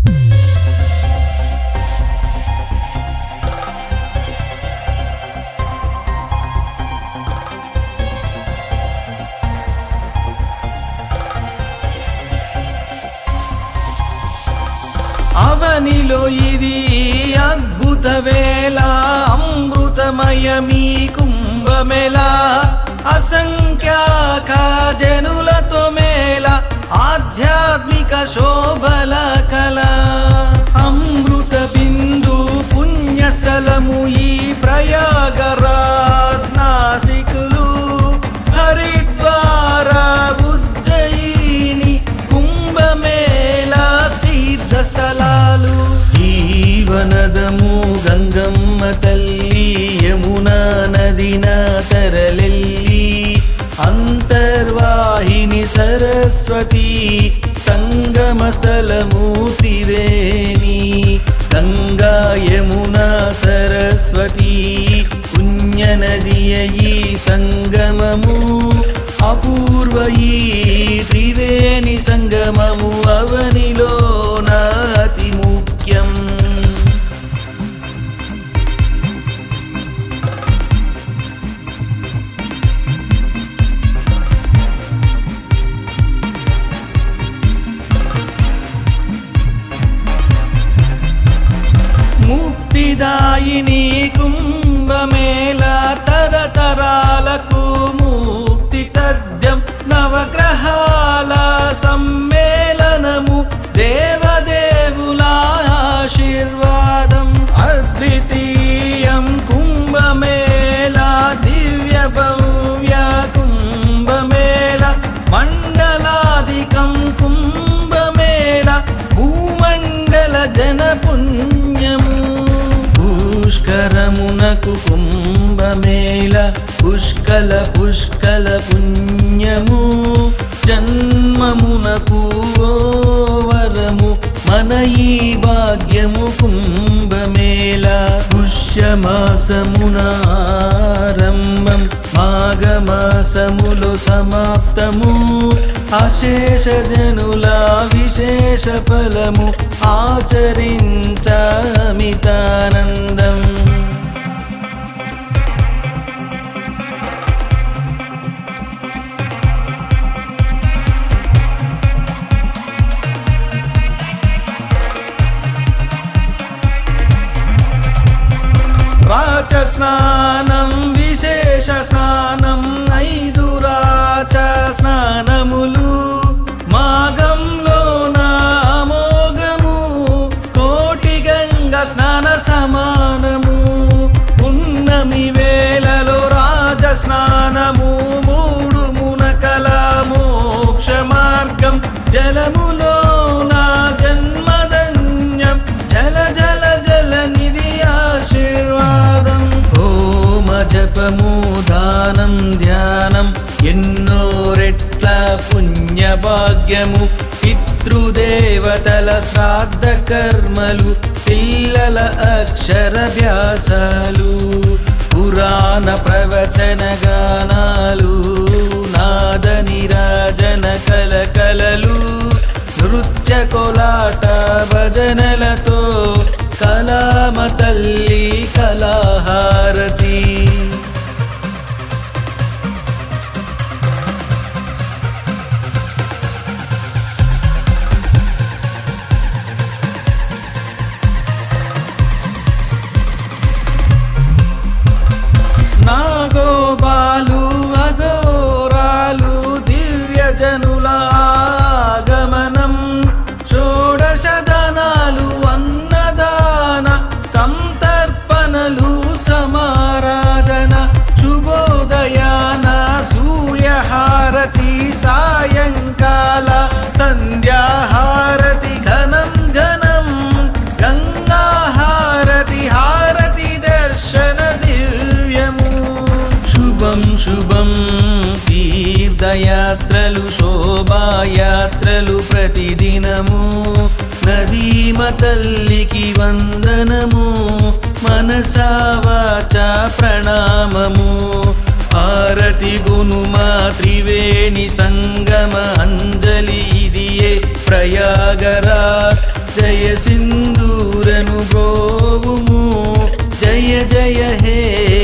అవనిలో ఇది అద్భుత వేళ అమృతమయమీ కుంభమేళ అసంఖ్యాక జనులతో మేళ ఆధ్యాత్మిక శోభల కళ అమృత బిందు పుణ్యస్థలము ఈ ప్రయాగరాజ్ నాసికులు హరిద్వార ఉజ్జయిని కుంభమేళ తీర్థస్థలాలు జీవనదము గంగమ్మ తల్లి యమునా నదిన తరలెల్లి అంతర్వాహిని సరస్వతి సంగమ స్థలము త్రివేణి గంగా యమునా సరస్వతి పుణ్యనదియ ఈ సంగమము అపూర్వ ఈ త్రివేణి సంగమము అవనిలో నాతి ముఖ్యం ముక్తిదాయిని కుంభమేళ తరతరాలకు ముక్తి తథ్యం నవగ్రహాల సమ్మేళనము దేవదేవుల ఆశీర్వాదం అద్వితీయం కుంభమేళ దివ్య భవ్య కుంభమేళ మండలాధికం కుంభమేళ భూమండల జన పుణ్యము పుష్కరమునకు కుంభమేళ పుష్కల పుష్కల పుణ్యము జన్మమునకు ఓ వరము మన ఈ భాగ్యము కుంభమేళ పుష్యమాసమునారంభం మాఘమాసములో సమాప్తము అశేష జనుల విశేష ఫలము ఆచరించమితానందం రాచ స్నానం విశేష స్నానం ఐదు రాచ స్నానములు మాగంలో నామోగము కోటి గంగ స్నాన సమానము పున్నమి వేళలో రాజ స్నానము మూడు మునకల మోక్ష మార్గం జలములో నా జన్మధన్యం జల జల జల నిధి ఆశీర్వాదం హోమ జపము దానం ధ్యానం ఎన్నో రెట్ల పుణ్య భాగ్యము పితృదేవతల శ్రాద్ధ కర్మలు పిల్లల అక్షరభ్యాసాలు పురాణ ప్రవచన గానాలు నాద నిరాజన కలకలలు నృత్య కోలాట భజనలతో కలామ తల్లి కళాహారతి నాగోబాలు అఘోరాలు దివ్యజనుల ఆగమనం షోడశదనాలు అన్నదాన సంతర్పణలు సమారాధన శుభోదయాన సూర్యహారతి సాయంకాల సంధ్యాహారతి ఘనం ఘనం గంగాహారతి హారతి దర్శన దివ్యము శుభం శుభం తీర్థయాత్రలు శోభాయాత్రలు ప్రతిదినము నదీమ తల్లికి వందనము మనసా వాచా ప్రణామము హారతి గునుమా త్రివేణి సంగమ అంజలి ఇదియే ప్రయాగరా జయ సింధూరను బ్రోవుము జయ జయ హే